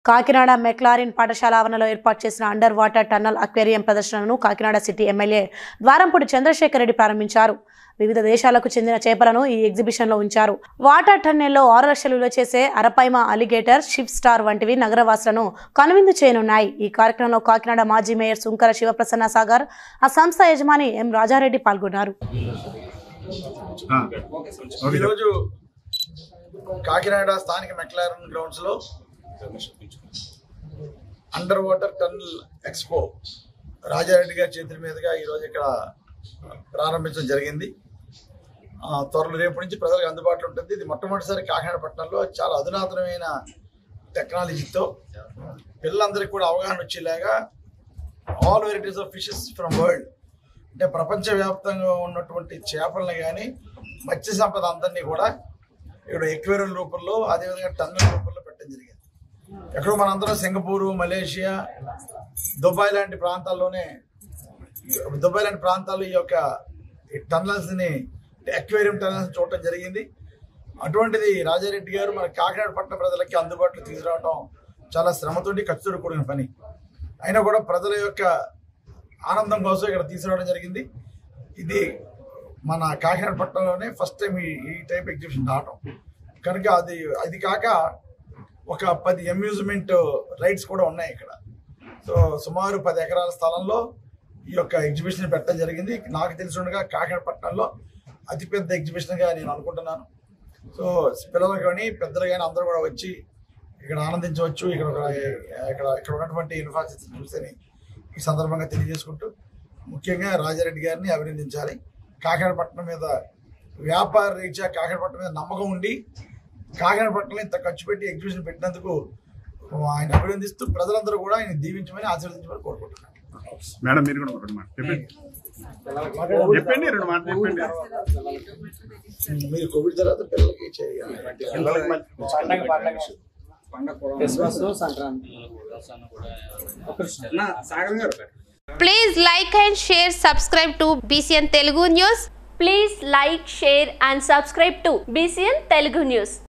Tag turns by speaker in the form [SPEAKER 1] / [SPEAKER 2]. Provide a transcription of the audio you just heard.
[SPEAKER 1] Kakinada McLaren పాఠశాల ఆవరణలో ఏర్పాటు చేసిన అండర్ వాటర్ టన్నల్ అక్వేరియం ప్రదర్శనను కాకినాడ సిటీ ఎమ్మెల్యే ద్వారంపూడి చంద్రశేఖర్ రెడ్డి ప్రారంభించారు వివిధ దేశాలకు చెందిన చేపలను ఈ ఎగ్జిబిషన్లో ఉంచారు వాటర్ టన్నెల్లో ఆరు లక్షలు విలువ చేసే అరపైమ అలిగేటర్ షిప్ స్టార్ వంటివి నగరవాసులను కనువిందు చేయనున్నాయి ఈ కార్యక్రమంలో కాకినాడ మాజీ మేయర్ సుంకర శివప్రసన్న సాగర్ ఆ సంస్థ యజమాని ఎం రాజారెడ్డి పాల్గొన్నారు
[SPEAKER 2] ఈరోజు కాకినాడ స్థానిక మెక్లారన్ గ్రౌండ్స్ లో under water tunnel expo Rajareddy గారి చేతుల మీదుగా ఈరోజు ఇక్కడ ప్రారంభించడం జరిగింది ఆ, త్వరలో రేపు నుంచి ప్రజలకు అందుబాటులో ఉంటుంది ఇది మొట్టమొదటిసారి కాకినాడ పట్టణంలో చాలా అధునాతనమైన టెక్నాలజీతో పిల్లలందరికీ కూడా అవగాహన వచ్చేలాగా all varieties of fishes from world అంటే ప్రపంచవ్యాప్తంగా ఉన్నటువంటి చేపలను కానీ మత్స్య సంపద అందరినీ కూడా ఇక్కడ ఎక్వేరియం రూపంలో అదేవిధంగా టన్నుల రూపంలో పెట్టడం జరిగింది ఎక్కడో మనందరం సింగపూరు మలేషియా దుబాయ్ లాంటి ప్రాంతాల్లోనే దుబాయ్ లాంటి ప్రాంతాల్లో ఈ యొక్క టన్నల్స్ ని అక్వేరియం టన్నల్స్ చూడటం జరిగింది అటువంటిది రాజారెడ్డి గారు మన కాకినాడ పట్టణ ప్రజలకి అందుబాటులో తీసుకురావడం చాలా శ్రమతోటి ఖర్చుతో కూడిన పని అయినా కూడా ప్రజల యొక్క ఆనందం కోసం ఇక్కడ తీసుకురావడం జరిగింది ఇది మన కాకినాడ పట్టణంలోనే ఫస్ట్ టైం ఈ ఈ టైప్ ఎగ్జిబిషన్ రావటం కనుక అది అది కాక ఒక పది అమ్యూజ్మెంట్ రైడ్స్ కూడా ఉన్నాయి ఇక్కడ సో సుమారు పది ఎకరాల స్థలంలో ఈ యొక్క ఎగ్జిబిషన్ పెట్టడం జరిగింది నాకు తెలిసినగా కాకినాడ పట్టణంలో అతిపెద్ద ఎగ్జిబిషన్గా నేను అనుకుంటున్నాను సో పిల్లలు కానీ పెద్దలు కానీ అందరూ కూడా వచ్చి ఇక్కడ ఆనందించవచ్చు ఇక్కడ ఒక ఇక్కడ ఇక్కడ ఉన్నటువంటి ఇన్ఫ్రాస్ట్రక్చర్ చూస్తేనే ఈ సందర్భంగా తెలియజేసుకుంటూ ముఖ్యంగా రాజారెడ్డి గారిని అభినందించాలి కాకినాడ పట్టణం మీద వ్యాపార రీత్యా కాకినాడ పట్టణం మీద నమ్మకం ఉండి కాకినాడ పట్టణంలో ఇంత ఖర్చు పెట్టి ఎగ్జిబిషన్ పెట్టినందుకు ఆయన అభినందిస్తూ ప్రజలందరూ కూడా ఆయన దీవించమని ఆశీర్వదించమని కోరుకుంటున్నాను
[SPEAKER 3] మేడం మీరు కూడా రెండు మాట చెప్పండి చెప్పండి రెండు మాట చెప్పండి
[SPEAKER 2] మీరు కోవిడ్ తర్వాత పిల్లలకి చేయాలి
[SPEAKER 4] క్రిస్మస్ సంక్రాంతి నా సాగర్ గారు
[SPEAKER 5] Please like and share, subscribe to BCN Telugu News.
[SPEAKER 6] Please like, share and subscribe to BCN Telugu News.